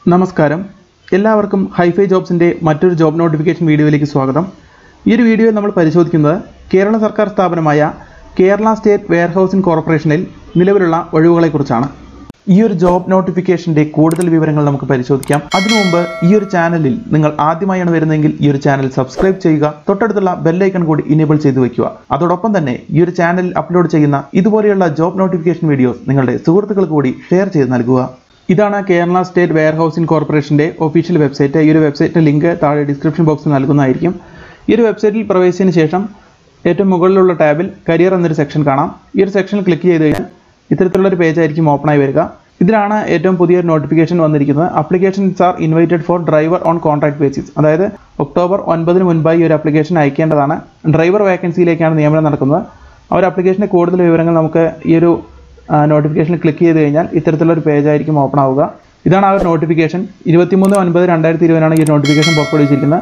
നമസ്കാരം എല്ലാവർക്കും ഹൈഫൈ ജോബ്സിൻ്റെ മറ്റൊരു ജോബ് നോട്ടിഫിക്കേഷൻ വീഡിയോയിലേക്ക് സ്വാഗതം ഈ ഒരു വീഡിയോയിൽ നമ്മൾ പരിശോധിക്കുന്നത് കേരള സർക്കാർ സ്ഥാപനമായ കേരള സ്റ്റേറ്റ് വെയർഹൗസിംഗ് കോർപ്പറേഷനിൽ നിലവിലുള്ള ഒഴിവുകളെക്കുറിച്ചാണ് ഈ ഒരു ജോബ് നോട്ടിഫിക്കേഷൻ്റെ കൂടുതൽ വിവരങ്ങൾ നമുക്ക് പരിശോധിക്കാം അതിനു മുമ്പ് ഈ ഒരു ചാനലിൽ നിങ്ങൾ ആദ്യമായാണ് വരുന്നതെങ്കിൽ ഈ ഒരു ചാനൽ സബ്സ്ക്രൈബ് ചെയ്യുക തൊട്ടടുത്തുള്ള ബെല്ലൈക്കൺ കൂടി ഇനേബിൾ ചെയ്തു വയ്ക്കുക അതോടൊപ്പം തന്നെ ഈ ഒരു ചാനലിൽ അപ്ലോഡ് ചെയ്യുന്ന ഇതുപോലെയുള്ള ജോബ് നോട്ടിഫിക്കേഷൻ വീഡിയോസ് നിങ്ങളുടെ സുഹൃത്തുക്കൾക്ക് കൂടി ഷെയർ ചെയ്ത് നൽകുക ഇതാണ് കേരള സ്റ്റേറ്റ് വെയർ ഹൗസിംഗ് കോർപ്പറേഷൻ്റെ ഒഫീഷ്യൽ വെബ്സൈറ്റ് ഈ ഒരു വെബ്സൈറ്റിൻ്റെ ലിങ്ക് താഴെ ഡിസ്ക്രിപ്ഷൻ ബോക്സിൽ നൽകുന്നതായിരിക്കും ഈ ഒരു വെബ്സൈറ്റിൽ പ്രവേശിച്ചതിന് ശേഷം ഏറ്റവും മുകളിലുള്ള ടാബിൽ കരിയർ എന്നൊരു സെക്ഷൻ കാണാം ഈ ഒരു സെക്ഷനിൽ ക്ലിക്ക് ചെയ്ത് കഴിഞ്ഞാൽ ഇത്തരത്തിലുള്ള ഒരു പേജ് ആയിരിക്കും ഓപ്പൺ ആയി വരിക ഇതിലാണ് ഏറ്റവും പുതിയൊരു നോട്ടിഫിക്കേഷൻ വന്നിരിക്കുന്നത് applications are invited for driver on contract basis അതായത് ഒക്ടോബർ ഒൻപതിന് മുൻപായി ഈ ഒരു അപ്ലിക്കേഷൻ അയക്കേണ്ടതാണ് ഡ്രൈവർ വേക്കൻസിയിലേക്കാണ് നിയമനം നടക്കുന്നത് ആ ഒരു അപ്ലിക്കേഷൻ്റെ കൂടുതൽ വിവരങ്ങൾ നമുക്ക് ഈ ഒരു നോട്ടിഫിക്കേഷനിൽ ക്ലിക്ക് ചെയ്ത് കഴിഞ്ഞാൽ ഇത്തരത്തിലുള്ള ഒരു പേജ് ആയിരിക്കും ഓപ്പൺ ആവുക ഇതാണ് ആ ഒരു നോട്ടിഫിക്കേഷൻ ഇരുപത്തിമൂന്ന് ഒൻപത് രണ്ടായിരത്തി ഇരുപതിനാണ് ഈ ഒരു നോട്ടിഫിക്കേഷൻ പുറപ്പെടുവിച്ചിരിക്കുന്നത്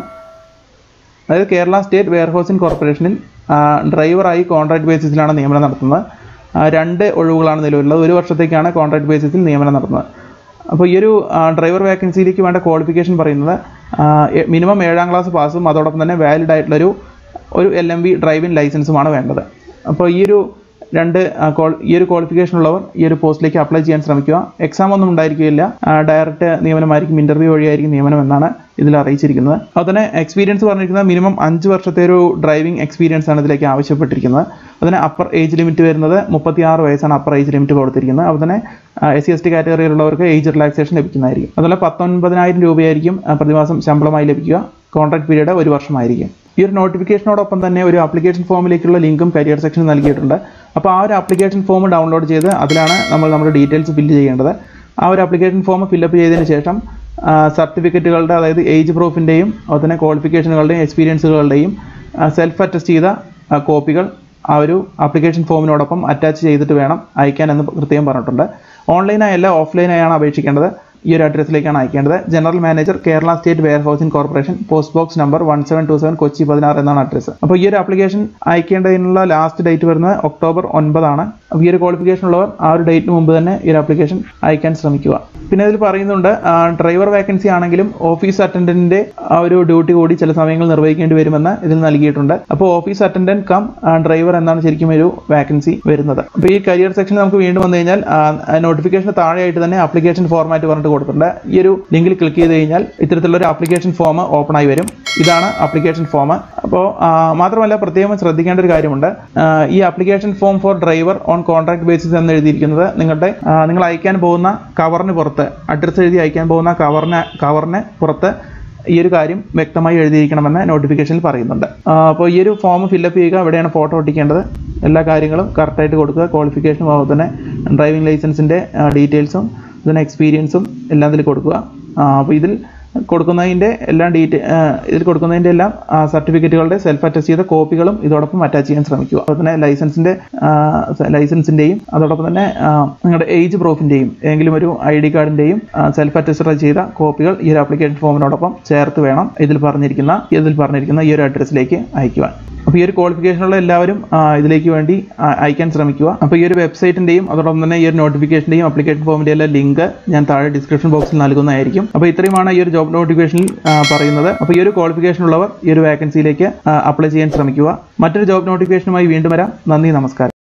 അതായത് കേരള സ്റ്റേറ്റ് വെയർഹൗസിംഗ് കോർപ്പറേഷനിൽ ആ, ഡ്രൈവറായി കോൺട്രാക്ട് ബേസിസിലാണ് നിയമനം നടത്തുന്നത് ആ, രണ്ട് ഒഴിവുകളാണ് നിലവിലുള്ളത് ഒരു വർഷത്തേക്കാണ് കോൺട്രാക്ട് ബേസിസിൽ നിയമനം നടത്തുന്നത് അപ്പോൾ ഈ ഒരു ആ, ഡ്രൈവർ വേക്കൻസിയിലേക്ക് വേണ്ട ക്വാളിഫിക്കേഷൻ പറയുന്നത് ആ, എ- മിനിമം ഏഴാം ക്ലാസ് പാസും അതോടൊപ്പം തന്നെ വാലിഡ് ആയിട്ടുള്ളൊരു ഒരു എൽ എം വി ഡ്രൈവിംഗ് ലൈസൻസുമാണ് വേണ്ടത് അപ്പോൾ ഈ ഒരു രണ്ട് ആ, ക്വാൾ- ഈ ഒരു ക്വാളിഫിക്കേഷൻ ഉള്ളവർ ഈ ഒരു പോസ്റ്റിലേക്ക് അപ്ലൈ ചെയ്യാൻ ശ്രമിക്കുക എക്സാം ഒന്നും ഉണ്ടായിരിക്കില്ല ഡയറക്റ്റ് നിയമനമായിരിക്കും ഇൻ്റർവ്യൂ വഴിയായിരിക്കും നിയമനം എന്നാണ് ഇതിൽ അറിയിച്ചിരിക്കുന്നത് അതുപോലെ എക്സ്പീരിയൻസ് പറഞ്ഞിരിക്കുന്നത് മിനിമം അഞ്ച് വർഷത്തെ ഒരു ഡ്രൈവിംഗ് എക്സ്പീരിയൻസ് ആണ് ഇതിലേക്ക് ആവശ്യപ്പെട്ടിരിക്കുന്നത് അതിന് അപ്പർ ഏജ് ലിമിറ്റ് വരുന്നത് മുപ്പത്തിയാറ് വയസ്സാണ് അപ്പർ ഏജ് ലിമിറ്റ് കൊടുത്തിരിക്കുന്നത് അതുപോലെ തന്നെ എസ് സി എസ് ടി കാറ്റഗറിയിലുള്ളവർക്ക് ഏജ് റിലാക്സേഷൻ ലഭിക്കുന്നതായിരിക്കും അതുപോലെ പത്തൊൻപതിനായിരം രൂപയായിരിക്കും ആ, പ്രതിമാസം ശമ്പളമായി ലഭിക്കുക കോൺട്രാക്ട് പീരീഡ് ഒരു വർഷമായിരിക്കും ഈ ഒരു നോട്ടിഫിക്കേഷനോടൊപ്പം തന്നെ ഒരു ആപ്ലിക്കേഷൻ ഫോമിലേക്കുള്ള ലിങ്കും കരിയർ സെക്ഷൻ നൽകിയിട്ടുണ്ട് അപ്പോൾ ആ ഒരു ആപ്ലിക്കേഷൻ ഫോം ഡൗൺലോഡ് ചെയ്ത് അതിലാണ് നമ്മൾ നമ്മുടെ ഡീറ്റെയിൽസ് ഫില്ല് ചെയ്യേണ്ടത് ആ ഒരു ആപ്ലിക്കേഷൻ ഫോം ഫില്ലപ്പ് ചെയ്തതിന് ശേഷം സർട്ടിഫിക്കറ്റുകളുടെ അതായത് ഏജ് പ്രൂഫിൻ്റെയും അതുപോലെ തന്നെ ക്വാളിഫിക്കേഷനുകളുടെയും എക്സ്പീരിയൻസുകളുടെയും സെൽഫ് അറ്റസ്റ്റ് ചെയ്ത ആ, കോപ്പികൾ ആ ഒരു ആപ്ലിക്കേഷൻ ഫോമിനോടൊപ്പം അറ്റാച്ച് ചെയ്തിട്ട് വേണം അയക്കാൻ എന്ന് പ്രത്യേകം പറഞ്ഞിട്ടുണ്ട് ഓൺലൈനായല്ല ഓഫ്ലൈനായാണ് അപേക്ഷിക്കേണ്ടത് ഈ ഒരു അഡ്രസ്സിലേക്കാണ് അയക്കേണ്ടത് general manager Kerala state warehousing corporation post box number one seven two seven Kochi പതിനാറ് എന്നാണ് അഡ്രസ്സ് അപ്പോൾ ഈ ഒരു ആപ്ലിക്കേഷൻ അയക്കേണ്ടതിനുള്ള ലാസ്റ്റ് ഡേറ്റ് വരുന്നത് ഒക്ടോബർ ഒൻപതാണ് അപ്പോൾ ഈ ഒരു ക്വാളിഫിക്കേഷൻ ഉള്ളവർ ആ ഒരു ഡേറ്റിന് മുമ്പ് തന്നെ ഈ ഒരു ആപ്ലിക്കേഷൻ അയക്കാൻ ശ്രമിക്കുക പിന്നെ ഇതിൽ പറയുന്നുണ്ട് ഡ്രൈവർ വേക്കൻസി ആണെങ്കിലും ഓഫീസ് അറ്റൻഡന്റിന്റെ ആ ഒരു ഡ്യൂട്ടി കൂടി ചില സമയങ്ങളിൽ നിർവഹിക്കേണ്ടി വരുമെന്ന് ഇതിൽ നൽകിയിട്ടുണ്ട് അപ്പോൾ ഓഫീസ് അറ്റൻഡന്റ് കം ഡ്രൈവർ എന്നാണ് ശരിക്കും ഒരു വേക്കൻസി വരുന്നത് അപ്പോൾ ഈ കരിയർ സെക്ഷൻ നമുക്ക് വീണ്ടും വന്നു കഴിഞ്ഞാൽ നോട്ടിഫിക്കേഷന് താഴെയായിട്ട് തന്നെ ആപ്ലിക്കേഷൻ ഫോർമാറ്റ് പറഞ്ഞിട്ട് കൊടുത്തിട്ടുണ്ട് ഈ ഒരു ലിങ്കിൽ ക്ലിക്ക് ചെയ്ത് കഴിഞ്ഞാൽ ഇത്തരത്തിലുള്ള ഒരു ആപ്ലിക്കേഷൻ ഫോം ഓപ്പൺ ആയി വരും ഇതാണ് ആപ്ലിക്കേഷൻ ഫോം അപ്പോൾ മാത്രമല്ല പ്രത്യേകം ശ്രദ്ധിക്കേണ്ട ഒരു കാര്യമുണ്ട് ആ, ഈ application form for driver on contract basis എന്ന് എഴുതിയിരിക്കുന്നത് നിങ്ങളുടെ ആ, നിങ്ങൾ അയക്കാൻ പോകുന്ന കവറിന് പുറത്ത് അഡ്രസ്സ് എഴുതി അയക്കാൻ പോകുന്ന കവറിന് കവറിന് പുറത്ത് ഈ ഒരു കാര്യം വ്യക്തമായി എഴുതിയിരിക്കണമെന്ന് നോട്ടിഫിക്കേഷനിൽ പറയുന്നുണ്ട് ആ, അപ്പോൾ ഈ ഒരു ഫോം ഫില്ലപ്പ് ചെയ്യുക എവിടെയാണ് ഫോട്ടോ ഒട്ടിക്കേണ്ടത് എല്ലാ കാര്യങ്ങളും കറക്റ്റായിട്ട് കൊടുക്കുക ക്വാളിഫിക്കേഷനും അതുപോലെ തന്നെ ഡ്രൈവിംഗ് ലൈസൻസിൻ്റെ ഡീറ്റെയിൽസും ഇതിന് എക്സ്പീരിയൻസും എല്ലാം ഇതിൽ കൊടുക്കുക അപ്പോൾ ഇതിൽ കൊടുക്കുന്നതിൻ്റെ എല്ലാം ഡീറ്റെയിൽ ഇതിൽ കൊടുക്കുന്നതിൻ്റെ എല്ലാം സർട്ടിഫിക്കറ്റുകളുടെ സെൽഫ് അറ്റസ്റ്റ് ചെയ്ത കോപ്പികളും ഇതോടൊപ്പം അറ്റാച്ച് ചെയ്യാൻ ശ്രമിക്കുക അതുപോലെ തന്നെ ലൈസൻസിൻ്റെ ലൈസൻസിൻ്റെയും അതോടൊപ്പം തന്നെ ആ, നിങ്ങളുടെ ഏജ് പ്രൂഫിൻ്റെയും ഏതെങ്കിലും ഒരു ഐ ഡി കാർഡിൻ്റെയും സെൽഫ് അറ്റസ്റ്റഡ് ചെയ്ത കോപ്പികൾ ഈ ഒരു ആപ്ലിക്കേഷൻ ഫോമിനോടൊപ്പം ചേർത്ത് വേണം ഇതിൽ പറഞ്ഞിരിക്കുന്ന ഇതിൽ പറഞ്ഞിരിക്കുന്ന ഈ ഒരു അഡ്രസ്സിലേക്ക് അയക്കുവാൻ അപ്പോൾ ഈ ഒരു ക്വാളിഫിക്കേഷനുള്ള എല്ലാവരും ആ, ഇതിലേക്ക് വേണ്ടി ആ, അയക്കാൻ ശ്രമിക്കുക അപ്പോൾ ഈ ഒരു വെബ്സൈറ്റിൻ്റെയും അതോടൊപ്പം തന്നെ ഈ ഒരു നോട്ടിഫിക്കേഷൻ്റെയും ആപ്ലിക്കേഷൻ ഫോമിൻ്റെ എല്ലാം ലിങ്ക് ഞാൻ താഴെ ഡിസ്ക്രിപ്ഷൻ ബോക്സിൽ നൽകുന്നതായിരിക്കും അപ്പോൾ ഇത്രയുമാണ് ഈ ഒരു ജോബ് നോട്ടിഫിക്കേഷനിൽ ആ, പറയുന്നത് അപ്പോൾ ഈ ഒരു ക്വാളിഫിക്കേഷൻ ഉള്ളവർ ഈ ഒരു വേക്കൻസിയിലേക്ക് അപ്ലൈ ചെയ്യാൻ ശ്രമിക്കുക മറ്റൊരു ജോബ് നോട്ടിഫിക്കേഷനുമായി വീണ്ടും വരാം നന്ദി നമസ്കാരം